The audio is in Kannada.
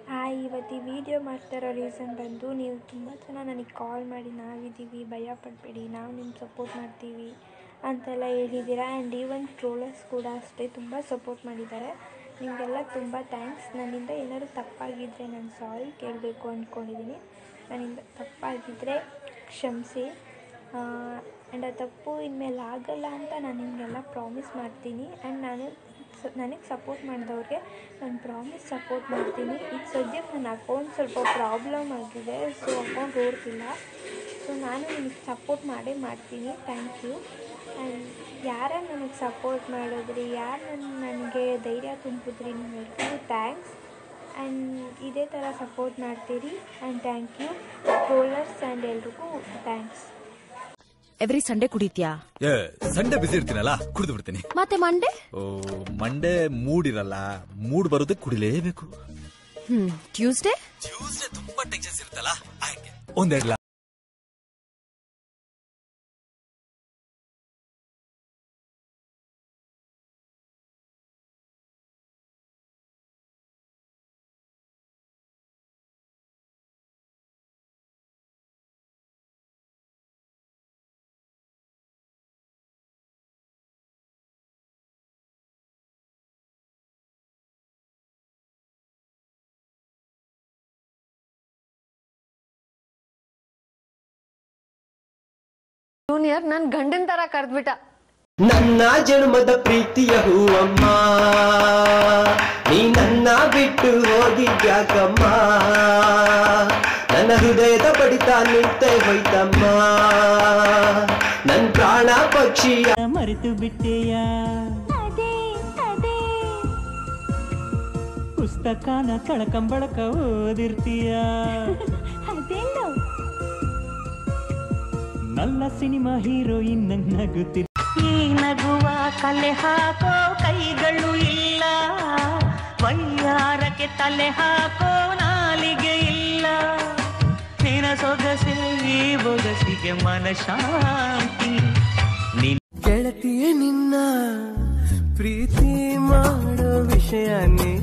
ಹಾಯ್ ಇವತ್ತು ಈ ವಿಡಿಯೋ ಮಾಡ್ತಾ ಇರೋ ರೀಸನ್ ಬಂದು ನೀವು ತುಂಬ ಜನ ನನಗೆ ಕಾಲ್ ಮಾಡಿ ನಾವಿದ್ದೀವಿ ಭಯ ಪಡಬೇಡಿ ನಾವು ನಿಮ್ಗೆ ಸಪೋರ್ಟ್ ಮಾಡ್ತೀವಿ ಅಂತೆಲ್ಲ ಹೇಳಿದ್ದೀರಾ ಆ್ಯಂಡ್ ಈವನ್ ಟ್ರೋಲರ್ಸ್ ಕೂಡ ಅಷ್ಟೇ ತುಂಬ ಸಪೋರ್ಟ್ ಮಾಡಿದ್ದಾರೆ ನಿಮಗೆಲ್ಲ ತುಂಬ ಥ್ಯಾಂಕ್ಸ್ ನನ್ನಿಂದ ಏನಾದರೂ ತಪ್ಪಾಗಿದ್ದರೆ ನಾನು ಸಾರಿ ಕೇಳಬೇಕು ಅಂದ್ಕೊಂಡಿದ್ದೀನಿ ನನ್ನಿಂದ ತಪ್ಪಾಗಿದ್ದರೆ ಕ್ಷಮಿಸಿ ಆ್ಯಂಡ್ ಆ ತಪ್ಪು ಇನ್ಮೇಲೆ ಆಗಲ್ಲ ಅಂತ ನಾನು ನಿಮಗೆಲ್ಲ ಪ್ರಾಮಿಸ್ ಮಾಡ್ತೀನಿ ಆ್ಯಂಡ್ ನಾನು ಸ ನನಗೆ ಸಪೋರ್ಟ್ ಮಾಡಿದವ್ರಿಗೆ ನಾನು ಪ್ರಾಮಿಸ್ ಸಪೋರ್ಟ್ ಮಾಡ್ತೀನಿ ಈಗ ಸದ್ಯಕ್ಕೆ ನನ್ನ ಅಕೌಂಟ್ ಸ್ವಲ್ಪ ಪ್ರಾಬ್ಲಮ್ ಆಗಿದೆ ಸೊ ಅಕೌಂಟ್ ಓಡ್ತಿಲ್ಲ ಸೊ ನಾನು ನಿಮಗೆ ಸಪೋರ್ಟ್ ಮಾಡೇ ಮಾಡ್ತೀನಿ ಥ್ಯಾಂಕ್ ಯು ಆ್ಯಂಡ್ ಯಾರು ನನಗೆ ಸಪೋರ್ಟ್ ಮಾಡಿದ್ರಿ ಯಾರು ನನ್ನ ನನಗೆ ಧೈರ್ಯ ತುಂಬಿದ್ರಿ ನಿಮ್ಮೆಲ್ರಿಗೂ ಥ್ಯಾಂಕ್ಸ್ ಆ್ಯಂಡ್ ಇದೇ ಥರ ಸಪೋರ್ಟ್ ಮಾಡ್ತೀರಿ and thank you trollers and ಎಲ್ರಿಗೂ ಥ್ಯಾಂಕ್ಸ್ ಎವ್ರಿ ಸಂಡೇ ಕುಡಿತ್ಯಾ ಏ ಸಂಡೆ ಬಿಸಿ ಇರ್ತೀನಲ್ಲ ಕುಡಿದು ಬಿಡ್ತೀನಿ ಮತ್ತೆ ಮಂಡೇ ಓ ಮಂಡೇ ಮೂಡ್ ಇರಲ್ಲ ಮೂಡ್ ಬರೋದಕ್ಕೆ ಕುಡಿಲೇಬೇಕು ಹ್ಮ್ ಟ್ಯೂಸ್ಡೇ ಟ್ಯೂಸ್ಡೇ ತುಂಬಾ ಟೆನ್ಷನ್ಸ್ ಇರುತ್ತಲ್ಲ ಹಾಗೆ ಒಂದೆರಡು ಗ್ಲಾಸ್ ಜೂನಿಯರ್ ನನ್ ಗಂಡನ್ ತರ ಕರ್ದ್ಬಿಟ್ಟ ನನ್ನ ಜನ್ಮದ ಪ್ರೀತಿಯ ಹೂವಮ್ಮ ನೀ ನನ್ನ ಬಿಟ್ಟು ಹೋಗಿದ್ಯಾಕಮ್ಮ ನನ್ನ ಹೃದಯದ ಬಡಿತ ನಿಂತೆ ಹೋಯ್ತಮ್ಮ ನನ್ ಪ್ರಾಣ ಪಕ್ಷಿಯ ಮರೆತು ಬಿಟ್ಟೆಯ ಪುಸ್ತಕನ ಕಳಕಂಬಳಕ ಓದಿರ್ತೀಯ ನಲ್ಲ ಸಿನಿಮಾ ಹೀರೋಯಿನ್ ನಗುತ್ತಿ ಈ ನಗುವ ಕಲೆ ಹಾಕೋ ಕೈಗಳು ಇಲ್ಲ ವೈಯಾರಕ್ಕೆ ತಲೆ ಹಾಕೋ ನಾಲಿಗೆ ಇಲ್ಲ ನಿನ ಸೊಗಸೆ ಈ ಬೊಗಸಿಗೆ ಮನಶಾಂತಿ ನಿನ್ನ ಗೆಳತಿಯ ನಿನ್ನ ಪ್ರೀತಿ ಮಾಡೋ ವಿಷಯನೇ